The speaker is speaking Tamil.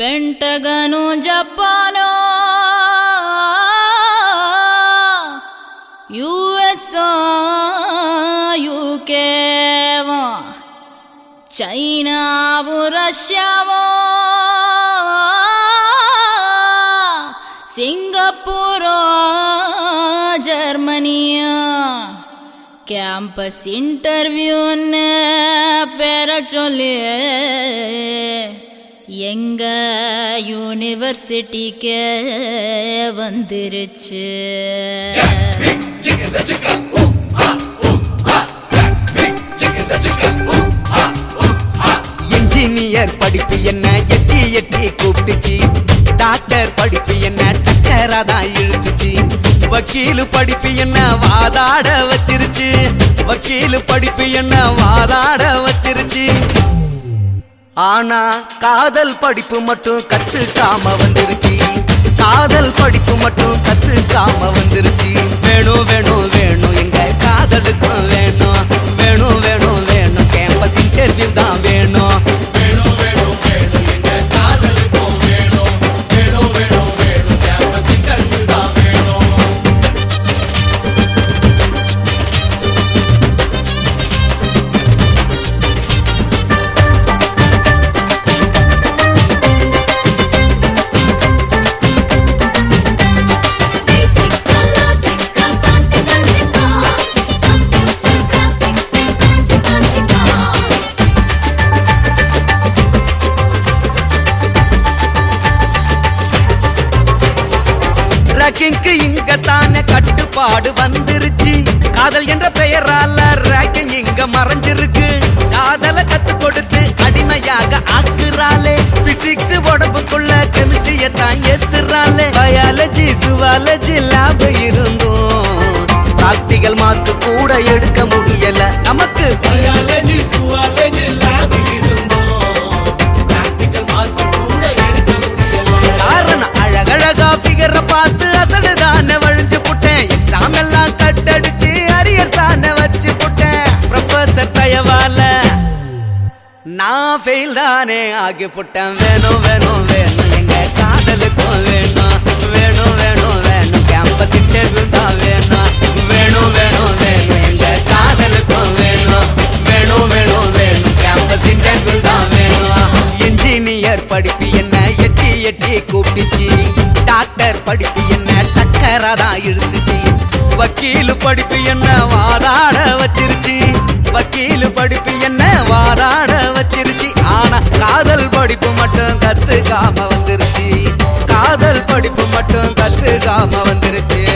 ಪೆಂಟಗನು ಜಪಾನೋ ಯು ಎಸ್ ಯುಕೆವೋ ಚೈನಾವು ರಷ್ಯಾವೋ ಸಿಂಗಪೂರೋ ಜರ್ಮನಿಯೋ ಕ್ಯಾಂಪಸ್ இன்டர்வியூன்னு பெற சொல்லி எங்க யூனிவர்சிட்டிக்கு வந்துருச்சு இன்ஜினியர் படிப்பு என்ன எட்டி எட்டி கூப்பிட்டுச்சு டாக்டர் படிப்பு என்ன டக்கரா தான் இழுத்துச்சு வக்கீலு படிப்பு என்ன வாதாட வச்சிருச்சு வக்கீலு படிப்பு என்ன வாதாட வச்சிருச்சு ஆனா காதல் படிப்பு மட்டும் கத்துக்காம வந்துருச்சு காதல் படிப்பு மட்டும் கத்துக்காம வந்துருச்சு வேணும் வேணும் வேணும் எங்க காதலுக்கும் வேணும் வேணும் வேணும் வேணும் கேம்பஸ் இன்டர்வியூ தான் வேணும் வேணும் வேணும் வேணும் எங்க காதலுக்கும் வேணும் வேணும் வேணும் வேணும் கேம்பஸ் இன்டர்வியூ தான் வேணும் Basic, logical, practical, computer graphics and practicals. ரேக்கிங்க்கு இங்க தானே கட்டுப்பாடு வந்துருச்சு காதல் என்ற பெயரால ரேக்கிங் இங்க மறைஞ்சிருக்கு காதல கத்து கொடுத்து அடிமையாக ஆக்குறாளே பிசிக்ஸ் உடம்புக்குள்ள கெமிஸ்ட்ரிய தான் ஏத்துறாளே பயாலஜி சுவாலஜி லேப் இருந்தும் பிராக்டிகல் மார்க் கூட எடுக்க முடியல நமக்கு பயாலஜி சுவாலஜி லேப் இருந்தோம் பிராக்டிகல் மார்க் கூட எடுக்க முடியல காரணம் அழகழகா ஃபிகர பார்த்து அசடுதானே வழிஞ்சு புட்டேன் எக்ஸாம் எல்லாம் கட்டடிச்சு அரியர் தானே வச்சு புட்டேன் ப்ரொஃபசர் தயவால நான் ஃபெயில் தானே ஆகி புட்டேன் வேணும் வேணும் வேணும் எங்க காதலுக்கும் வேணும் வேணும் வேணும் வேணும் கேம்பஸ் இன்டர்வியூ தான் வேணும் வேணும் வேணும் வேணும் எங்க காதலுக்கும் வேணும் வேணும் வேணும் வேணும் கேம்பஸ் இன்டர்வியூ தான் வேணும் இன்ஜினியர் படிப்பு என்ன எட்டி எட்டி கூப்பிட்டுச்சு டாக்டர் படிப்பு என்ன டக்கரா தான் இழுத்துச்சு வக்கீலு படிப்பு என்ன வாதாட வச்சிருச்சு வக்கீலு படிப்பு என்ன வாதாட வச்சிருச்சு ஆனா காதல் படிப்பு மட்டும் கத்துக்காம வந்துருச்சு காதல் படிப்பு மட்டும் கத்துக்காம வந்துருச்சு